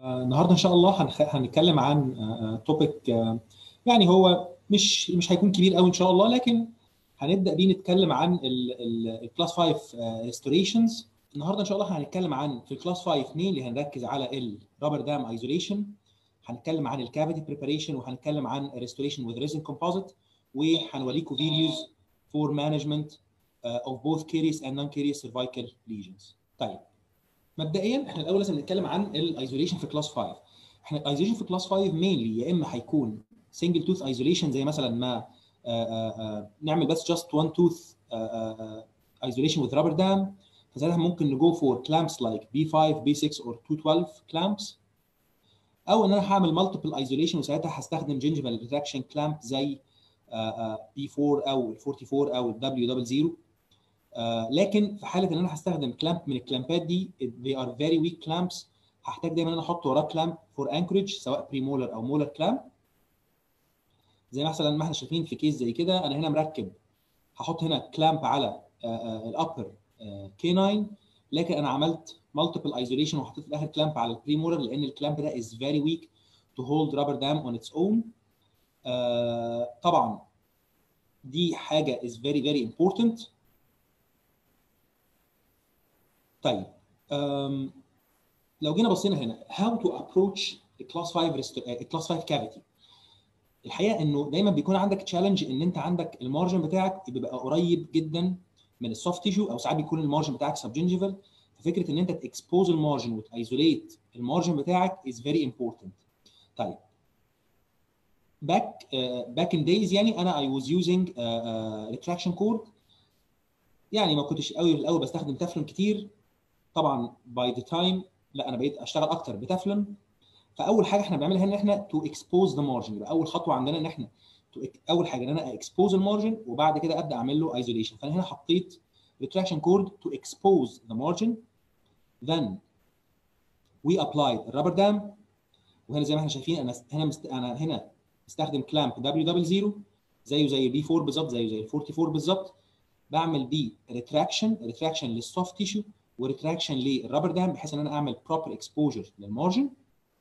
النهارده ان شاء الله هنخ... هنتكلم عن توبيك يعني هو مش مش هيكون كبير قوي ان شاء الله لكن هنبدا بيه نتكلم عن الكلاس 5 ريستوريشنز النهارده ان شاء الله هنتكلم عن في الكلاس 5 مين هنركز على الرابر دام ايزوليشن هنتكلم عن الكافيتي بريباريشن وهنتكلم عن ريستوريشن وذ ريزن كومبوزيت وهنوريكم فيديوز فور مانجمنت اوف بوث كيريس اند نون كيريس سيرفايكال ليجنز طيب مبدئيا احنا الاول لازم نتكلم عن الايزوليشن في كلاس 5 احنا الايزوليشن في كلاس 5 مينلي يا اما هيكون سنجل توث ايزوليشن زي مثلا ما آآ آآ نعمل بس جاست وان توث ايزوليشن وذ رابر دام فساعتها ممكن نجو فور كلامبس لايك بي 5 بي 6 اور 212 كلامبس او ان انا هعمل مالتيبل ايزوليشن وساعتها هستخدم جنجفال ريتراكشن كلامب زي بي 4 او ال 44 او ال دبليو 00 آه لكن في حاله ان انا هستخدم كلامب من الكلامبات دي they are very weak clamps هحتاج دايما ان انا احط وراه كلامب فور انكورج سواء بري مولر او مولر كلامب زي مثلا ما احنا شايفين في كيس زي كده انا هنا مركب هحط هنا كلامب على الابر كي 9 لكن انا عملت مالتيبل ايزوليشن وحطيت في الاخر كلامب على البري مولر لان الكلامب ده از فيري ويك تو هولد رابر دام اون اتس اون طبعا دي حاجه از فيري فيري امبورتنت طيب um, لو جينا بصينا هنا how to approach class 5 class 5 cavity الحقيقه انه دايما بيكون عندك تشالنج ان انت عندك المارجن بتاعك بيبقى قريب جدا من السوفت تيشو او ساعات بيكون المارجن بتاعك سبجنجيفال ففكره ان انت تكسبوز المارجن وتايزوليت المارجن بتاعك is very important طيب back uh, back in days يعني انا I was using uh, uh, retraction cord يعني ما كنتش قوي في الاول بستخدم تفلون كتير طبعا باي ذا تايم لا انا بقيت اشتغل اكتر بتفلون فاول حاجه احنا بنعملها ان احنا تو اكسبوز ذا مارجن يبقى اول خطوه عندنا ان احنا اول حاجه ان انا اكسبوز المارجن وبعد كده ابدا اعمل له ايزوليشن فانا هنا حطيت retraction cord to expose the margin then we applied الرابر دام وهنا زي ما احنا شايفين انا هنا مست... انا هنا مستخدم كلامب W00 زيه زي البي 4 بالظبط زيه زي ال 44 بالظبط بعمل بيه ريتراكشن ريتراكشن للسوفت تيشو وريتراكشن للرابر دام بحيث ان انا اعمل بروبر اكسبوجر للمارجن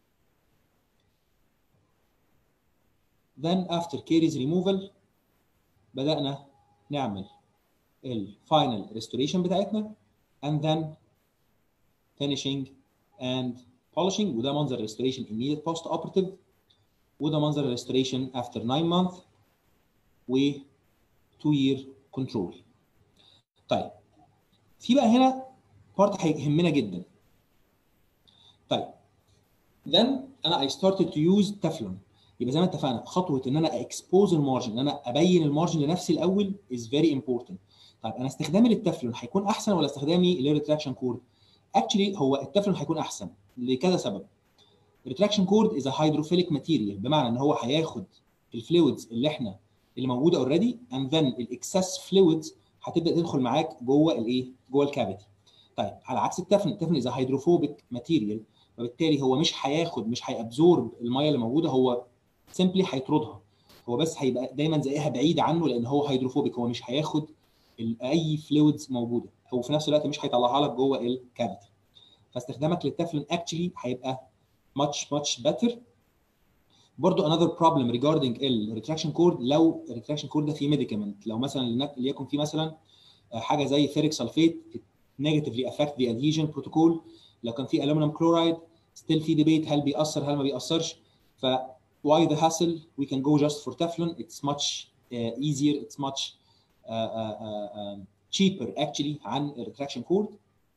then after caries removal بدأنا نعمل الفاينل ريستوريشن بتاعتنا and then finishing and polishing وده منظر restoration immediate post operative وده منظر restoration after 9 month و 2 year control طيب في بقى هنا بارت هيهمنا جدا طيب then انا I started to use teflon يبقى زي ما اتفقنا خطوه ان انا اكسبوز المارجن ان انا ابين المارجن لنفسي الاول is very important طيب انا استخدامي للتفلون هيكون احسن ولا استخدامي للريتراكشن كورد اكشلي هو التفلون هيكون احسن لكذا سبب الريتراكشن كورد از هيدروفيليك ماتيريال بمعنى ان هو هياخد الفلويدز اللي احنا اللي موجوده اوريدي اند ذن الاكسس فلويدز هتبدا تدخل معاك جوه الايه جوه الكافيتي طيب على عكس التفلون التفلون از هيدروفوبيك ماتيريال وبالتالي هو مش هياخد مش هيابزورب الميه اللي موجوده هو سيمبلي هيطردها هو بس هيبقى دايما زيها بعيد عنه لان هو هيدروفوبيك هو مش هياخد اي فلويدز موجوده او في نفس الوقت مش هيطلعها لك جوه الكافيتي فاستخدامك للتفلون اكشلي هيبقى much much better برضو another problem regarding الريتراكشن كورد لو الريتراكشن كورد ده فيه ميديكامنت لو مثلا ليكن في مثلا حاجه زي فيريك سلفيت negatively affect the adhesion protocol لو كان في aluminum chloride still في debate هل بيأثر هل ما بيأثرش ف why the hassle we can go just for Teflon it's much uh, easier it's much uh, uh, uh, cheaper actually عن retraction cord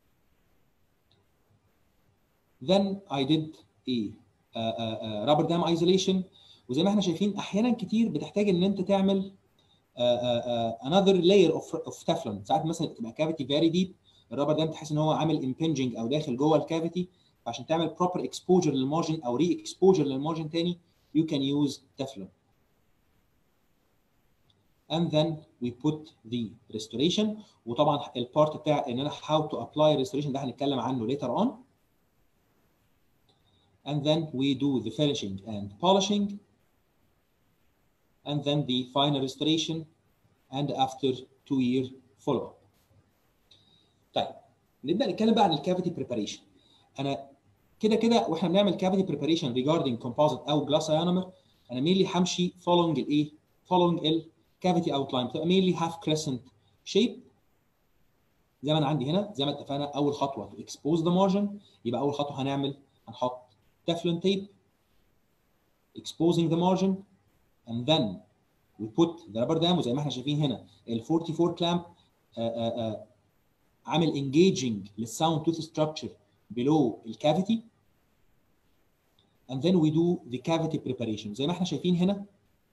then I did a uh, uh, rubber dam isolation وزي ما احنا شايفين احيانا كتير بتحتاج ان انت تعمل uh, uh, another layer of, of Teflon ساعات مثلا تبقى cavity very deep الرابر دام تحس ان هو عامل impinging او داخل جوه الكافيتي فعشان تعمل proper exposure للمارجن او re exposure للمارجن تاني you can use Teflon. And then we put the restoration وطبعا البارت بتاع ان انا how to apply restoration ده هنتكلم عنه later on. And then we do the finishing and polishing. And then the final restoration and after two year follow up. طيب نبدا نتكلم بقى عن الكافيتي بريباريشن. انا كده كده واحنا بنعمل كافيتي بريباريشن ريجاردنج كومبوزيت او جلاس ايونومر انا مينلي همشي فولوينج الايه؟ فولوينج الكافيتي اوتلاين بتبقى مينلي هاف كريسنت شيب زي ما انا عندي هنا زي ما اتفقنا اول خطوه تو اكسبوز ذا مارجن يبقى اول خطوه هنعمل هنحط تeflon tape exposing the margin and then we put the rubber dam وزي ما احنا شايفين هنا ال 44 clamp آه آه آه عامل engaging للساوند tooth structure below الكافيتي and then we do the cavity preparation زي ما احنا شايفين هنا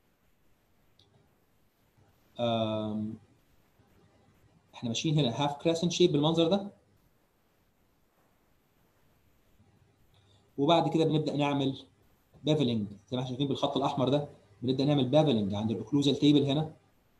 um, احنا ماشيين هنا half crescent shape بالمنظر ده وبعد كده بنبدا نعمل بافلنج زي ما احنا شايفين بالخط الاحمر ده بنبدا نعمل بافلنج عند الاوكلوزال تيبل هنا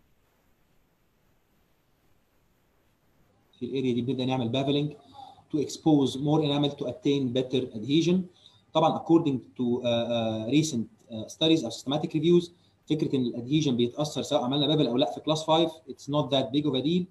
في الاريا دي بنبدا نعمل بافلنج to expose more enamel to attain better adhesion طبعا according to uh, uh, recent uh, studies او systematic reviews فكره ان الادهيجن بيتاثر سواء عملنا بابل او لا في كلاس 5 it's not that big of a deal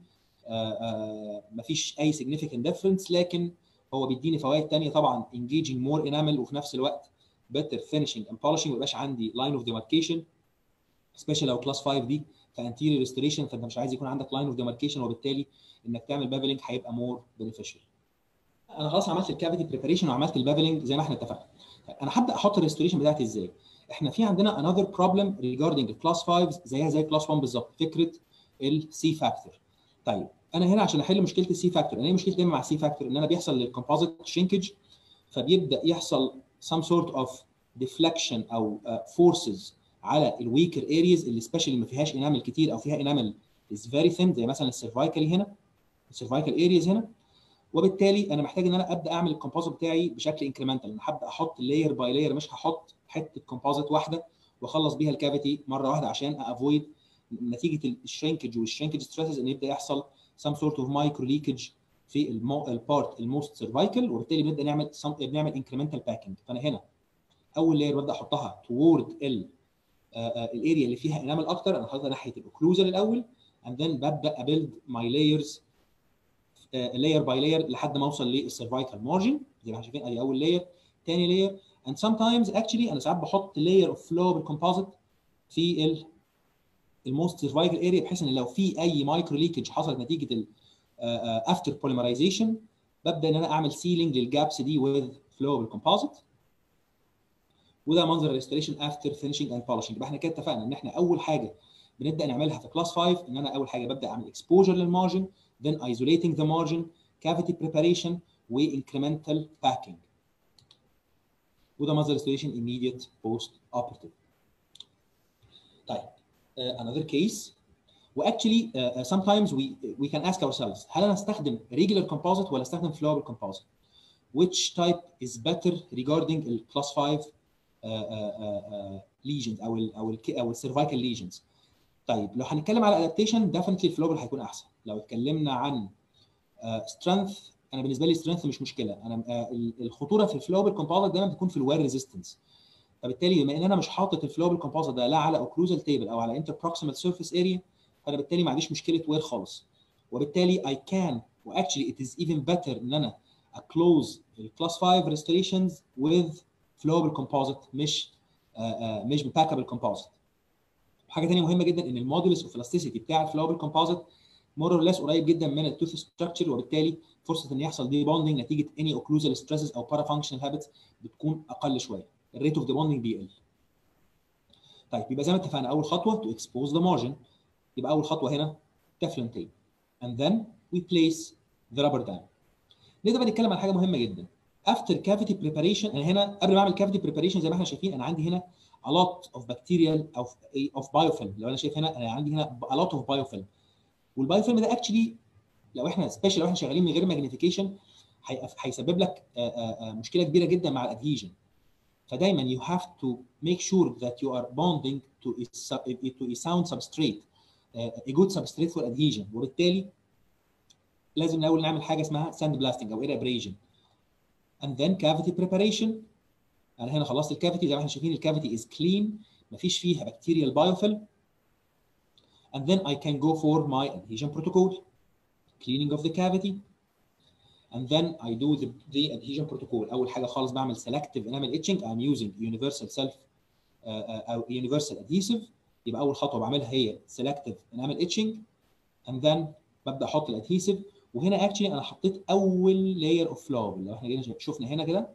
مفيش اي significant difference لكن هو بيديني فوائد ثانيه طبعا engaging more enamel وفي نفس الوقت better finishing and polishing ما يبقاش عندي line of demarcation especially لو كلاس 5 دي فانتيريور ريستوريشن فانت مش عايز يكون عندك لاين اوف ديماركيشن وبالتالي انك تعمل بافلنج هيبقى مور بنفيشال انا خلاص عملت الكافيتي بريباريشن وعملت البافلنج زي ما احنا اتفقنا انا هبدا احط الريستوريشن بتاعتي ازاي احنا في عندنا another problem regarding الكلاس 5 زيها زي كلاس 1 بالظبط فكره السي فاكتور طيب انا هنا عشان احل مشكله السي فاكتور انا ايه مشكلتي دايما مع السي فاكتور ان انا بيحصل للكومبوزيت شرينكج فبيبدا يحصل some sort of deflection او uh, forces على الويكر ارياز اللي سبيشالي ما فيهاش انامل كتير او فيها انامل از فيري ثين زي مثلا السيرفايكال هنا السيرفايكال ارياز هنا وبالتالي انا محتاج ان انا ابدا اعمل الكومبوزيت بتاعي بشكل انكريمنتال انا هبدا احط لاير باي لاير مش هحط حته كومبوزيت واحده واخلص بيها الكافيتي مره واحده عشان افويد نتيجه الشرينكج والشرينكج ستريسز ان يبدا يحصل some sort of micro leakage في البارت الموست سيرفايكال وبالتالي بنبدا نعمل بنعمل انكريمنتال باكينج فانا هنا اول لاير ببدا احطها تورد ال الاريا اللي فيها انامل اكتر انا حاططها ناحيه الاوكلوجن الاول and then ببدا ابيلد ماي لايرز لاير باي لاير لحد ما اوصل للسيرفايكال مارجن زي ما احنا شايفين ادي اول لاير ثاني لاير and sometimes actually انا ساعات بحط لاير اوف فلو بالكومبوزيت في ال الموست سيرفايكال اريا بحيث ان لو في اي مايكرو ليكج حصلت نتيجه افتر بوليمرايزيشن ببدا ان انا اعمل سيلينج للجابس دي وذ فلو بالكومبوزيت وده منظر الريستوريشن افتر فينشنج اند بولشنج يبقى احنا كده اتفقنا ان احنا اول حاجه بنبدا نعملها في كلاس 5 ان انا اول حاجه ببدا اعمل اكسبوجر للمارجن then isolating the margin cavity preparation و incremental packing وده منظر restoration immediate post operative طيب uh, another case واكشلي uh, sometimes we we can ask ourselves هل انا استخدم regular composite ولا استخدم flowable composite which type is better regarding ال class 5 uh, uh, uh, lesions او ال او ال او السيرفايكال lesions طيب لو هنتكلم على ادابتيشن ديفنتلي الفلوبل هيكون احسن لو اتكلمنا عن سترينث uh, انا بالنسبه لي سترينث مش مشكله انا uh, الخطوره في الفلوبل كومبوزيت دايما بتكون في الوير ريزيستنس فبالتالي بما ان انا مش حاطط الفلوبل كومبوزيت ده لا على اوكلوزال تيبل او على انتر بروكسيمال سيرفيس اريا فانا بالتالي ما عنديش مشكله وير خالص وبالتالي I can واكشلي it is even better ان انا close الكلاس 5 restorations with flowable composite مش uh, uh, مش بباكابل composite حاجه ثانيه مهمه جدا ان المودولس اوف الاستيسيتي بتاع الفلوبل كومبوزيت مور اور ليس قريب جدا من التوث ستراكشر وبالتالي فرصه ان يحصل دي بوندنج نتيجه اني اوكلوزال ستريسز او بارا فانكشنال هابتس بتكون اقل شويه الريت اوف ذا بوندنج بيقل طيب يبقى زي ما اتفقنا اول خطوه تو اكسبوز ذا مارجن يبقى اول خطوه هنا تeflon tape and then we place the rubber dam نقدر بقى نتكلم عن حاجه مهمه جدا after cavity preparation انا هنا قبل ما اعمل cavity preparation زي ما احنا شايفين انا عندي هنا a lot of bacterial of of biofilm لو انا شايف هنا انا عندي هنا a lot of biofilm والبايوفيلم ده اكشلي لو احنا سبيشال لو احنا شغالين من غير ماجنيفيكيشن هيسبب لك مشكله كبيره جدا مع الادهيجن فدايما you have to make sure that you are bonding to a, to a sound substrate a good substrate for adhesion وبالتالي لازم الاول نعمل حاجه اسمها sand blasting او air abrasion and then cavity preparation انا هنا خلصت الكافيتي زي ما احنا شايفين الكافيتي is clean مفيش فيها bacterial biofilm and then I can go for my adhesion protocol cleaning of the cavity and then I do the, the adhesion protocol اول حاجه خالص بعمل selective enamel etching I'm using universal self uh, uh, او universal adhesive يبقى اول خطوه بعملها هي selective enamel etching and then ببدا احط الادهيسيف وهنا اكشلي انا حطيت اول لاير اوف فلو لو احنا جينا شفنا هنا كده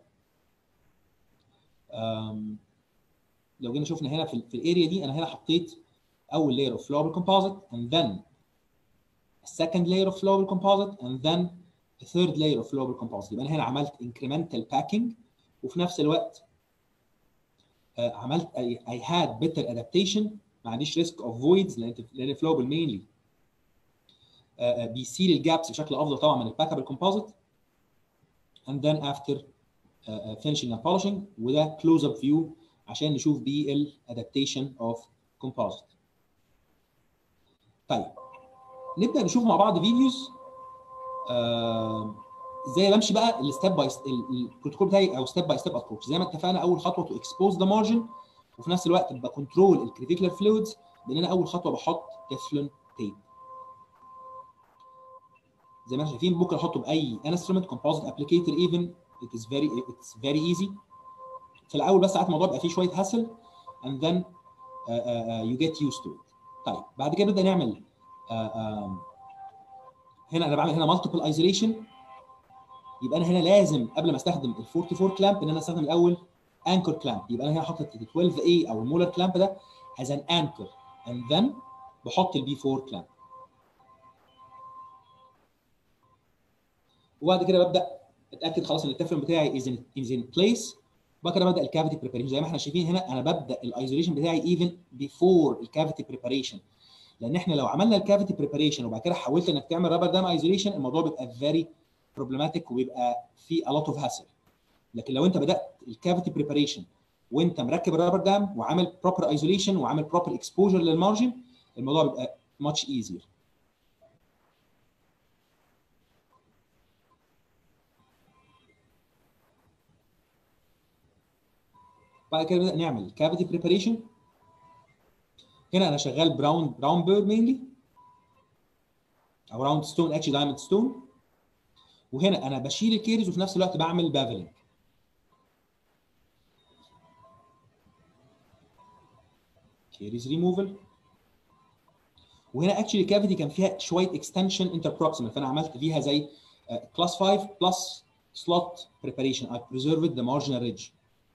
um, لو جينا شفنا هنا في, في الاريا دي انا هنا حطيت اول layer of flowable composite and then a second layer of flowable composite and then a third layer of flowable composite يبقى انا هنا عملت incremental packing وفي نفس الوقت uh, عملت I, I had better adaptation ما عنديش risk of voids لان لان flowable mainly uh, uh, بيسيل الجابس بشكل افضل طبعا من الباكابل composite and then after uh, uh, finishing and polishing وده close up view عشان نشوف بيه الادابتيشن اوف كومبوزيت طيب نبدا نشوف مع بعض فيديوز ازاي آه بمشي بقى الستيب باي البروتوكول بتاعي او ستيب باي ستيب ابروتش زي ما اتفقنا اول خطوه تو اكسبوز ذا مارجن وفي نفس الوقت بكنترول الكريتيكولار فلويدز بان انا اول خطوه بحط تeflon تيب زي ما احنا شايفين ممكن احطه باي انسترومنت كومبوزيت ابليكيتور ايفن it is very it's very easy في الاول بس ساعات الموضوع بيبقى فيه شويه هاسل and then uh, uh, you get used to it طيب بعد كده نبدا نعمل uh, um, هنا انا بعمل هنا multiple isolation يبقى انا هنا لازم قبل ما استخدم ال 44 كلامب ان انا استخدم الاول anchor clamp يبقى انا هنا حاطط ال 12A او المولر كلامب ده as an anchor and then بحط البي 4 كلامب وبعد كده ببدا اتاكد خلاص ان التفلون بتاعي is in, is in place وبعد كده ببدا الكافيتي بريباريشن زي ما احنا شايفين هنا انا ببدا الايزوليشن بتاعي ايفن بيفور الكافيتي بريباريشن لان احنا لو عملنا الكافيتي بريباريشن وبعد كده حاولت انك تعمل رابر دام ايزوليشن الموضوع بيبقى فيري بروبلماتيك وبيبقى فيه a lot of hassle لكن لو انت بدات الكافيتي بريباريشن وانت مركب الرابر دام وعامل بروبر ايزوليشن وعامل بروبر اكسبوجر للمارجن الموضوع بيبقى much easier بعد كده نبدا نعمل كافيتي بريباريشن هنا انا شغال براون براون بيرد مينلي او راوند ستون اكشلي دايموند ستون وهنا انا بشيل الكيرز وفي نفس الوقت بعمل بافلنج كيرز ريموفل وهنا اكشلي الكافيتي كان فيها شويه اكستنشن انتر بروكسيمال فانا عملت فيها زي كلاس 5 بلس slot preparation I preserved the marginal ridge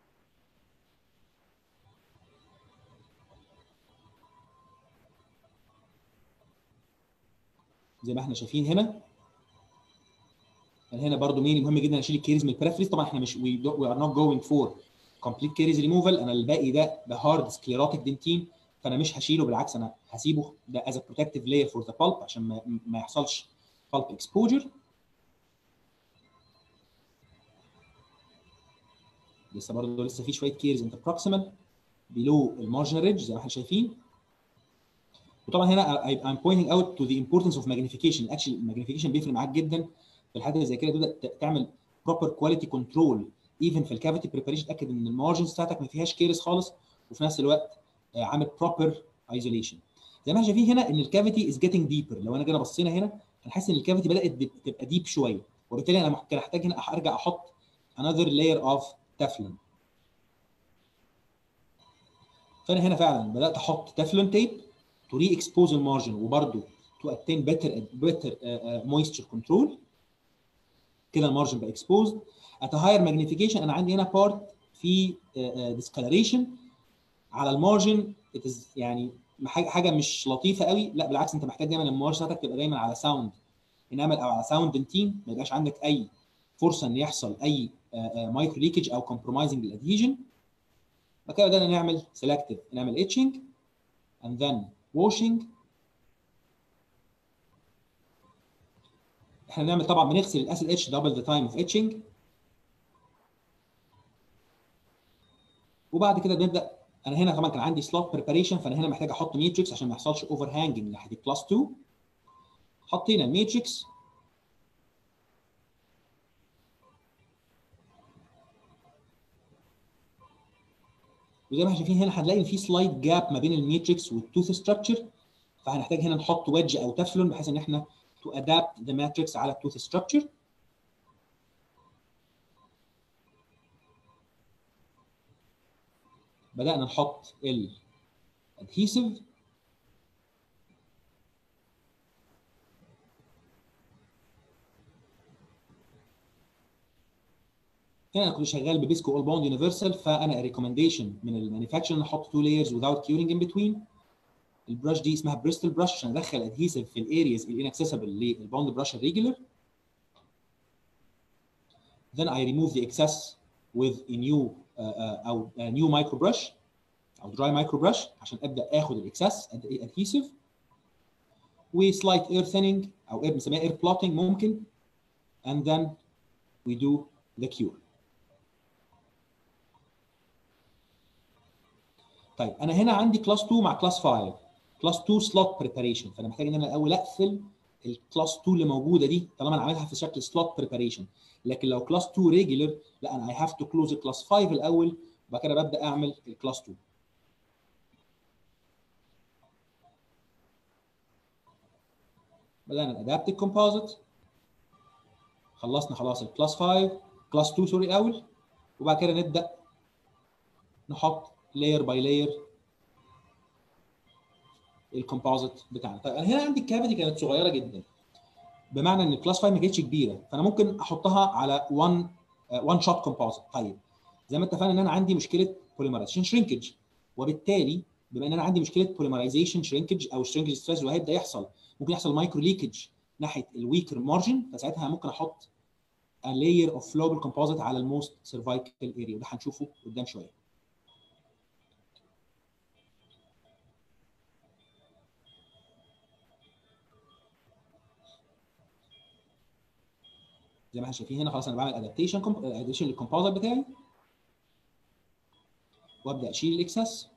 زي ما احنا شايفين هنا هنا برضو مين مهم جدا اشيل الكيريز من البريفريز طبعا احنا مش وي ار نوت جوينج فور كومبليت كيريز ريموفال انا الباقي ده ده هارد سكليروتيك دنتين فانا مش هشيله بالعكس انا هسيبه ده از بروتكتيف لاير فور ذا بالب عشان ما, ما يحصلش بالب اكسبوجر لسه برضه لسه في شويه كيرز انت بروكسيمال بيلو المارجنال ريدج زي ما احنا شايفين وطبعا هنا I'm pointing out to the importance of magnification actually الماجنيفيكيشن بيفرق معاك جدا في الحاجات اللي زي كده تبدا تعمل proper quality control even في الكافيتي بريباريشن تاكد ان المارجنز بتاعتك ما فيهاش كيرس خالص وفي نفس الوقت عامل proper isolation زي ما احنا شايفين هنا ان الكافيتي is getting deeper لو انا جينا بصينا هنا هنحس ان الكافيتي بدات تبقى ديب شويه وبالتالي انا كان احتاج هنا ارجع احط another layer of teflon فانا هنا فعلا بدات احط تeflon tape to re-expose المارجن وبرده to attain better better uh, uh, moisture control كده المارجن بقى exposed at a higher magnification انا عندي هنا بارت في uh, discoloration على المارجن it is يعني حاجه مش لطيفه قوي لا بالعكس انت محتاج دايما المارجن بتاعتك تبقى دايما على ساوند انامل او على ساوند دنتين ما يبقاش عندك اي فرصه ان يحصل اي مايكرو ليكج او كومبرومايزنج للادهيجن بعد كده بدانا نعمل سيلكتيف نعمل اتشنج and then washing احنا بنعمل طبعا بنغسل الاسيد اتش دبل ذا تايم اوف اتشنج وبعد كده بنبدا انا هنا طبعا كان عندي سلوت بريباريشن فانا هنا محتاج احط ماتريكس عشان ما يحصلش اوفر هانجنج ناحيه الكلاس 2 حطينا الماتريكس وزي ما احنا شايفين هنا هنلاقي في سلايد جاب ما بين الماتريكس والتوث ستراكشر فهنحتاج هنا نحط ويدج او تفلون بحيث ان احنا تو ادابت ذا ماتريكس على التوث ستراكشر بدانا نحط الادهيسيف هنا انا كنت شغال ببيسكو اول بوند يونيفرسال فانا ريكومنديشن من المانيفاكتشر ان احط تو لايرز without curing in between البرش دي اسمها بريستل برش عشان ادخل ادهيسيف في الارياز الانكسسبل للبوند برش الريجولر then I remove the excess with a new uh, uh, او a new micro brush او dry micro brush عشان ابدا اخد الاكسس adhesive و slight air thinning او air بنسميها air plotting ممكن and then we do the cure طيب انا هنا عندي كلاس 2 مع كلاس 5 كلاس 2 سلوت بريباريشن فانا محتاج ان انا الاول اقفل الكلاس 2 اللي موجوده دي طالما انا عاملها في شكل سلوت بريباريشن لكن لو كلاس 2 ريجولر لا انا اي هاف تو كلوز الكلاس 5 الاول وبعد كده ببدا اعمل الكلاس 2 بدانا الادابتيف كومبوزيت خلصنا خلاص الكلاس 5 كلاس 2 سوري الاول وبعد كده نبدا نحط لاير باي لاير الكومبوزيت بتاعنا طيب انا هنا عندي الكافيتي كانت صغيره جدا بمعنى ان الكلاس 5 ما كانتش كبيره فانا ممكن احطها على 1 1 شوت كومبوزيت طيب زي ما اتفقنا ان انا عندي مشكله بوليمرايزيشن شرينكج وبالتالي بما ان انا عندي مشكله بوليمرايزيشن شرينكج او شرينكج ستريس وهيبدا يحصل ممكن يحصل مايكرو ليكج ناحيه الويكر مارجن فساعتها ممكن احط a layer of flowable composite على الموست cervical area وده هنشوفه قدام شويه زي ما احنا شايفين هنا خلاص انا بعمل ادابتيشن ادابتيشن للكومبوزيت بتاعي وابدا اشيل الاكسس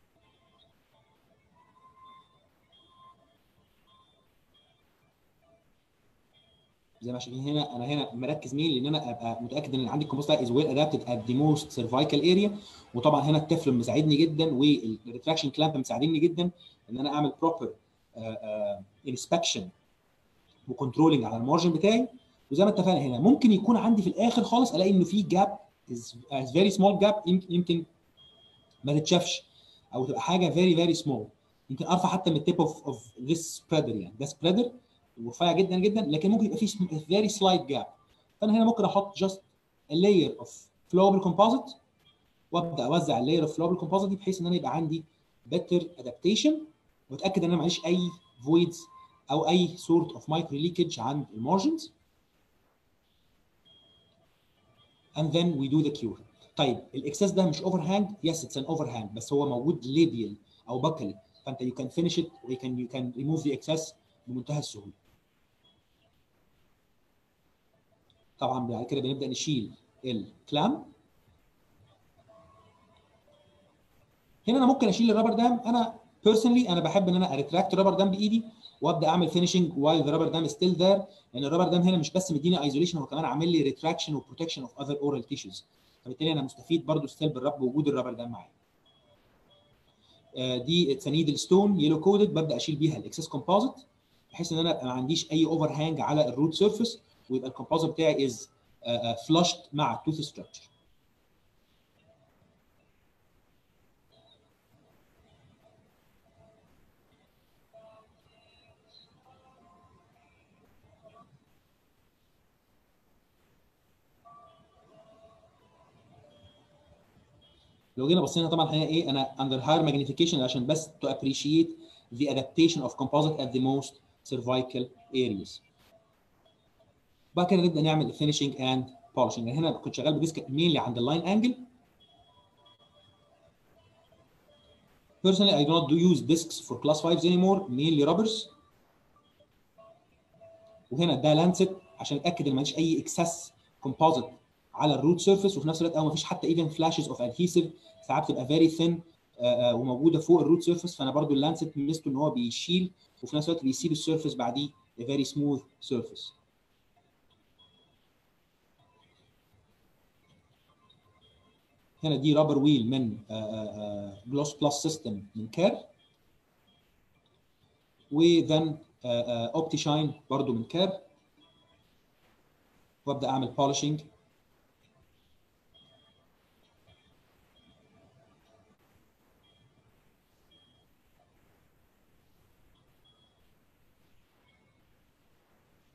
زي ما شايفين هنا انا هنا مركز مين لان انا ابقى متاكد ان عندي الكومبوزيت از ويل ادابتد ات ذا موست سيرفايكال اريا وطبعا هنا التفلون مساعدني جدا والريتراكشن كلامب مساعدني جدا ان انا اعمل بروبر انسبكشن وكنترولنج على المارجن بتاعي وزي ما اتفقنا هنا ممكن يكون عندي في الاخر خالص الاقي انه في جاب از فيري سمول جاب يمكن ما تتشافش او تبقى حاجه فيري فيري سمول يمكن ارفع حتى من التيب اوف اوف ذس سبريدر يعني ده سبريدر ورفيع جدا جدا لكن ممكن يبقى في فيري سلايت جاب فانا هنا ممكن احط جاست لاير اوف فلوبل كومبوزيت وابدا اوزع اللاير اوف فلوبل كومبوزيت دي بحيث ان انا يبقى عندي بيتر ادابتيشن واتاكد ان انا معيش اي فويدز او اي سورت اوف مايكرو ليكج عند المارجنز and then we do the cure. طيب الاكسس ده مش اوفر هانج يس اتس ان اوفر هانج بس هو موجود ليبيال او بكلي فانت يو كان فينيش ات ويو كان يو كان ريموف ذا اكسس بمنتهى السهوله. طبعا بعد كده بنبدا نشيل الكلام هنا انا ممكن اشيل الرابر دام انا بيرسونلي انا بحب ان انا اريتراكت الرابر دام بايدي وابدا اعمل فينشنج وايل ذا رابر دام ستيل ذير لان الرابر دام هنا مش بس مديني ايزوليشن هو كمان عامل لي ريتراكشن وبروتكشن اوف اذر اورال تيشوز فبالتالي انا مستفيد برضو ستيل بالرب بوجود الرابر دام معايا آه دي اتس نيدل ستون يلو كودد ببدا اشيل بيها الاكسس كومبوزيت بحيث ان انا ما عنديش اي اوفر هانج على الروت سيرفيس ويبقى الكومبوزيت بتاعي از فلاشد مع التوث ستراكشر لو جينا بصينا طبعا هنا ايه انا under higher magnification عشان بس to appreciate the adaptation of composite at the most cervical areas. بعد كده نبدا نعمل finishing and polishing يعني هنا كنت شغال بديسك مينلي عند اللاين انجل Personally, I do not do use discs for class 5s anymore, mainly rubbers. وهنا ده لانست عشان اتاكد ان ما عنديش اي اكسس كومبوزيت على الروت سيرفيس وفي نفس الوقت او ما فيش حتى ايفن فلاشز اوف ادهيسيف ساعات بتبقى فيري ثين وموجوده فوق الروت سيرفيس فانا برضو اللانست ميزته ان هو بيشيل وفي نفس الوقت بيسيب السيرفيس بعديه فيري سموث سيرفيس هنا دي رابر ويل من جلوس بلس سيستم من كير وذن اوبتي شاين برضو من كير وابدا اعمل بولشنج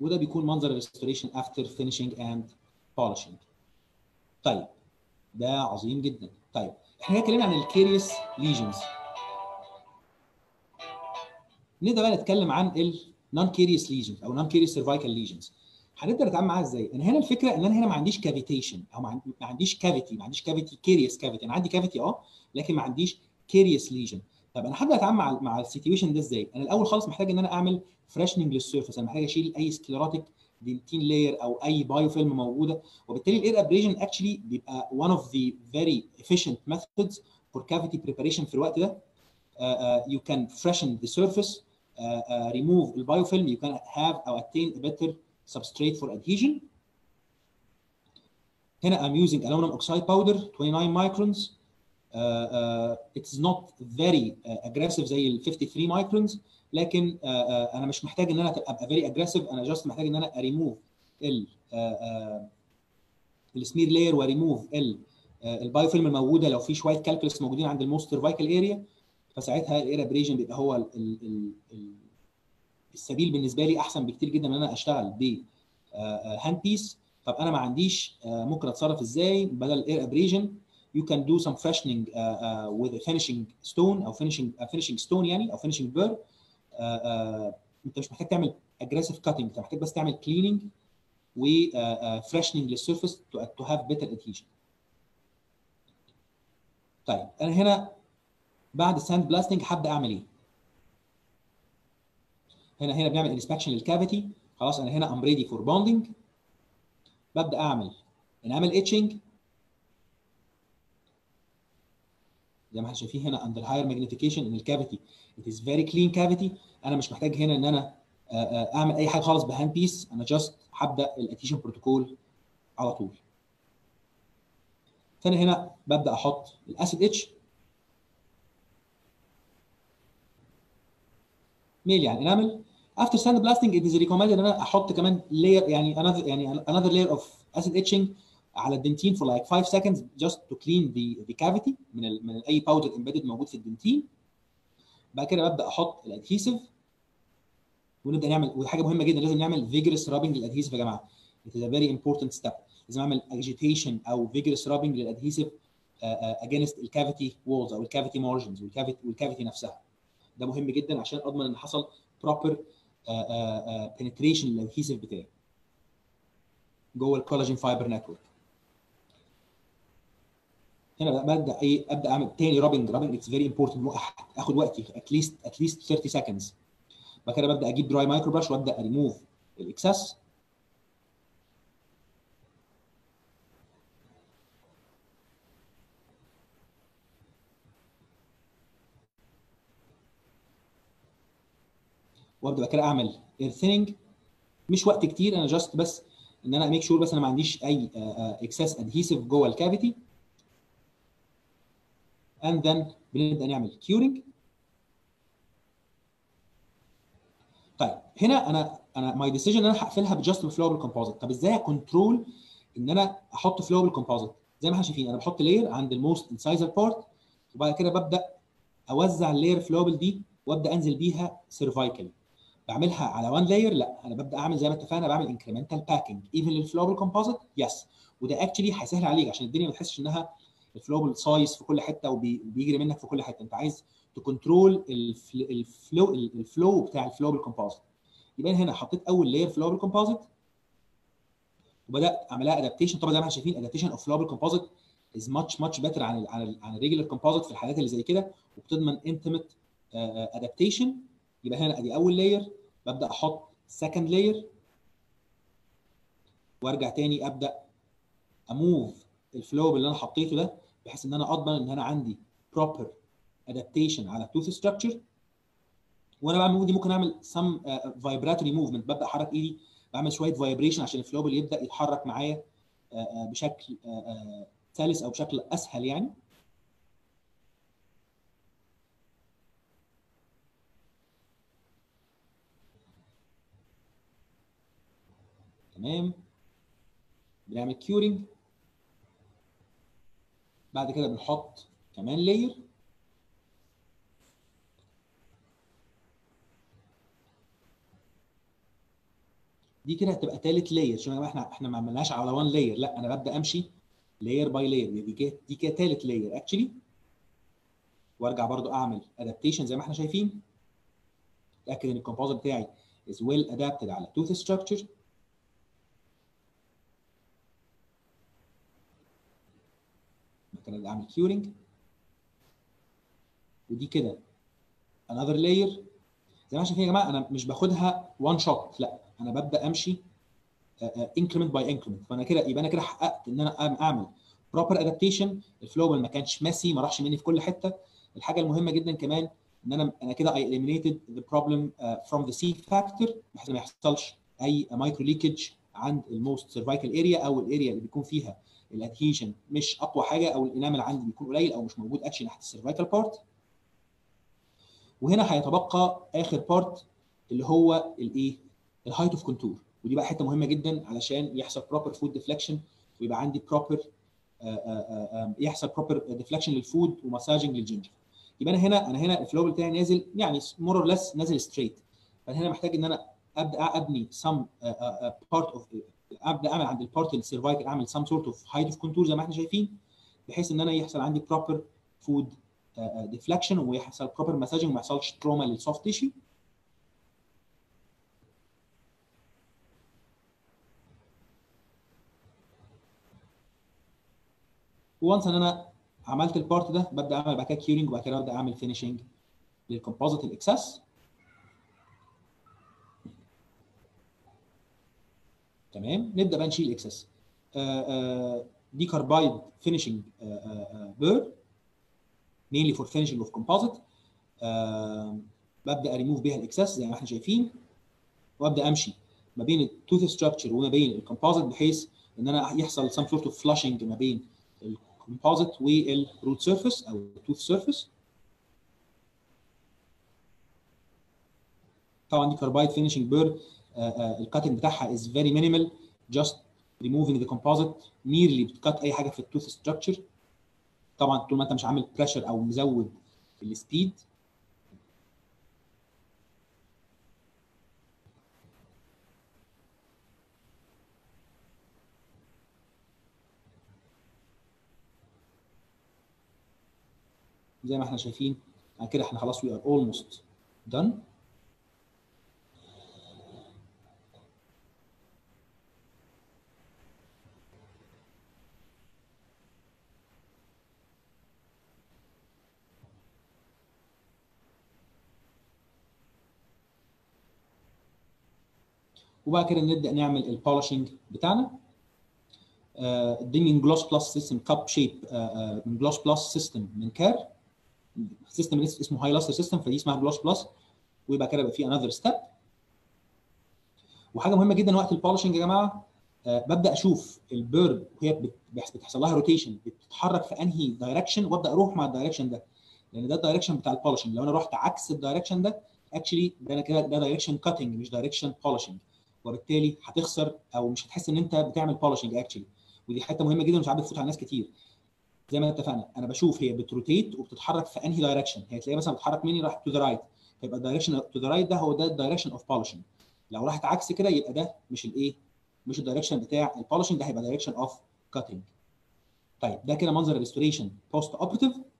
وده بيكون منظر الريستوريشن افتر فينيشنج اند بولشنج طيب ده عظيم جدا طيب احنا اتكلمنا عن الكيريوس ليجنز نبدا بقى نتكلم عن النون كيريوس ليجنز او نون كيريوس سيرفايكال ليجنز هنبدا نتعامل معاها ازاي؟ انا هنا الفكره ان انا هنا ما عنديش كافيتيشن او ما عنديش كافيتي ما عنديش كافيتي كيريوس كافيتي انا عندي كافيتي اه لكن ما عنديش كيريوس ليجن طب انا هبدا اتعامل مع مع السيتويشن ده ازاي؟ انا الاول خالص محتاج ان انا اعمل فريشننج للسيرفيس انا محتاج اشيل اي سكليروتيك دينتين لاير او اي بايو فيلم موجوده وبالتالي الاير ابريجن اكشلي بيبقى one of the very efficient methods for cavity preparation في الوقت ده uh, uh, you can freshen the surface uh, uh, remove the biofilm you can have or attain a better substrate for adhesion هنا I'm using aluminum oxide powder 29 microns uh, uh, it is not very uh, aggressive زي ال 53 microns لكن uh, uh, انا مش محتاج ان انا ابقى very aggressive انا just محتاج ان انا اريموف ال السمير لاير واريموف ال البايوفيلم الموجوده لو في شويه كالكولس موجودين عند الموست سيرفايكال اريا فساعتها الاير ابريجن بيبقى هو ال ال ال السبيل بالنسبه لي احسن بكتير جدا من ان انا اشتغل ب هاند بيس طب انا ما عنديش ممكن اتصرف ازاي بدل الاير ابريجن you can do some freshening uh, uh, with a finishing stone او finishing uh, finishing stone يعني او finishing burr uh, uh, انت مش محتاج تعمل aggressive cutting انت محتاج بس تعمل cleaning و uh, uh, freshening للسيرفيس to, to have better adhesion. طيب انا هنا بعد الساند بلاستنج هبدا اعمل ايه؟ هنا هنا بنعمل انسبكشن للكافيتي خلاص انا هنا ام ريدي فور بوندنج ببدا اعمل انعمل اتشنج زي ما احنا شايفين هنا اندر هاير ماجنيفيكيشن ان الكافيتي ات از فيري كلين كافيتي انا مش محتاج هنا ان انا اعمل اي حاجه خالص بهاند بيس انا جاست هبدا الاتيشن بروتوكول على طول فانا هنا ببدا احط الاسيد اتش ميل يعني انامل افتر ساند بلاستنج ات از ريكومندد ان انا احط كمان لاير يعني another يعني another layer of acid etching على الدنتين for like 5 seconds just to clean the the cavity من ال من اي باودر embedded موجود في الدنتين بعد كده ببدا احط الادهيسيف ونبدا نعمل وحاجه مهمه جدا لازم نعمل vigorous rubbing للادهيسيف يا جماعه it is a very important step لازم اعمل agitation او vigorous rubbing للادهيسيف uh, uh, against الكافيتي walls او الكافيتي margins والكافيتي والكافيتي نفسها ده مهم جدا عشان اضمن ان حصل proper uh, uh, penetration للادهيسيف بتاعي جوه الكولاجين فايبر نتورك هنا ببدا ايه ابدا اعمل تاني رابنج رابنج اتس فيري امبورتنت اخد وقتي اتليست اتليست 30 سكندز بعد كده ببدا اجيب دراي مايكرو براش وابدا اريموف الاكسس وابدا بعد كده اعمل اير ثيننج مش وقت كتير انا جاست بس ان انا ميك شور بس انا ما عنديش اي اكسس ادهيسيف جوه الكافيتي and then بنبدا نعمل كيورنج طيب هنا انا انا ماي ديسيجن ان انا هقفلها بجاست فلوبل كومبوزيت طب ازاي اكونترول ان انا احط فلوبل كومبوزيت زي ما احنا شايفين انا بحط لاير عند الموست انسايزر بارت وبعد كده ببدا اوزع اللاير فلوبل دي وابدا انزل بيها سيرفايكالي بعملها على وان لاير لا انا ببدا اعمل زي ما اتفقنا بعمل انكريمنتال باكينج ايفن للفلوبل كومبوزيت يس وده اكشلي هيسهل عليك عشان الدنيا ما تحسش انها الفلوبل سايز في كل حته وبيجري منك في كل حته انت عايز تكنترول الفلو الفلو بتاع الفلوبل كومبوزيت يبقى هنا حطيت اول لاير فلوبل كومبوزيت وبدات اعملها ادابتيشن طبعا زي ما احنا شايفين ادابتيشن اوف فلوبل كومبوزيت از ماتش ماتش بيتر عن ال عن ال عن الريجولار كومبوزيت في الحالات اللي زي كده وبتضمن انتمت ادابتيشن يبقى هنا ادي اول لاير ببدا احط سكند لاير وارجع تاني ابدا اموف الفلو اللي انا حطيته ده بحيث ان انا اضمن ان انا عندي proper adaptation على tooth structure وانا بعمل دي ممكن اعمل some uh, vibratory movement ببدا احرك ايدي بعمل شويه vibration عشان الفلو يبدا يتحرك معايا uh, uh, بشكل سلس او بشكل اسهل يعني تمام بنعمل كيورنج بعد كده بنحط كمان لاير دي كده هتبقى ثالث لاير عشان يا جماعه احنا احنا ما عملناش على وان لاير لا انا ببدا امشي لاير باي لاير دي كده دي كده ثالث لاير اكشلي وارجع برضو اعمل ادابتيشن زي ما احنا شايفين اتاكد ان الكومبوزيت بتاعي is well adapted على tooth structure ممكن اعمل كيورنج ودي كده another layer زي ما شايفين يا جماعه انا مش باخدها وان شوت لا انا ببدا امشي انكريمنت باي انكريمنت فانا كده يبقى انا كده حققت ان انا اعمل بروبر ادابتيشن الفلو ما كانش ماسي ما راحش مني في كل حته الحاجه المهمه جدا كمان ان انا انا كده اي eliminated the problem uh, from the C factor بحيث ما يحصلش اي مايكرو ليكج عند الموست سيرفايكال اريا او الاريا اللي بيكون فيها الادهيشن مش اقوى حاجه او الانامل عندي بيكون قليل او مش موجود اكشن ناحيه السيرفايكال بارت وهنا هيتبقى اخر بارت اللي هو الايه الهايت اوف كونتور ودي بقى حته مهمه جدا علشان يحصل بروبر فود ديفليكشن ويبقى عندي بروبر يحصل بروبر ديفليكشن للفود ومساجنج للجنجر يبقى انا هنا انا هنا الفلو بتاعي نازل يعني مور اور ليس نازل ستريت فانا هنا محتاج ان انا ابدا ابني سم بارت اوف ابدا اعمل عند البارت السيرفايكال اعمل سم سورت اوف هايت اوف كونتور زي ما احنا شايفين بحيث ان انا يحصل عندي بروبر فود ديفليكشن ويحصل بروبر مساجنج وما يحصلش تروما للسوفت تيشو وانس ان انا عملت البارت ده ببدا اعمل بعد كده كيورنج وبعد كده ابدا اعمل فينيشنج للكومبوزيت الاكسس تمام نبدا بقى نشيل الاكسس دي كاربايد فينيشنج بير mainly for finishing of composite uh, ببدا اريموف بيها الاكسس زي ما احنا شايفين وابدا امشي ما بين التوث ستراكشر وما بين الكومبوزيت بحيث ان انا يحصل some sort of flushing ما بين الكومبوزيت والروت سيرفيس او التوث سيرفيس طبعا دي كاربايد فينيشنج بير الكاتنج بتاعها is very minimal just removing the composite merely بتكت اي حاجه في التوث ستراكشر طبعا طول ما انت مش عامل بريشر او مزود السبيد زي ما احنا شايفين كده احنا خلاص we are almost done وبعد كده نبدا نعمل البولشنج بتاعنا دي من جلوس بلس سيستم كاب شيب من جلوس بلس سيستم من كار سيستم اسمه هاي لاستر سيستم فدي اسمها جلوس بلس ويبقى كده يبقى في انذر ستيب وحاجه مهمه جدا وقت البولشنج يا جماعه أه ببدا اشوف البيرد وهي بتحصل لها روتيشن بتتحرك في انهي دايركشن وابدا اروح مع الدايركشن ده لان ده الدايركشن بتاع البولشنج لو انا رحت عكس الدايركشن ده اكشلي ده انا كده ده دايركشن كاتنج مش دايركشن بولشنج وبالتالي هتخسر او مش هتحس ان انت بتعمل بولشنج اكشلي ودي حته مهمه جدا وساعات بتفوت على ناس كتير زي ما اتفقنا انا بشوف هي بتروتيت وبتتحرك في انهي دايركشن هي تلاقيها مثلا بتتحرك مني راح تو ذا رايت فيبقى الدايركشن تو ذا رايت ده هو ده الدايركشن اوف بولشنج لو راحت عكس كده يبقى ده مش الايه مش الدايركشن بتاع البولشنج ده هيبقى دايركشن اوف كاتنج طيب ده كده منظر الريستوريشن بوست اوبريتيف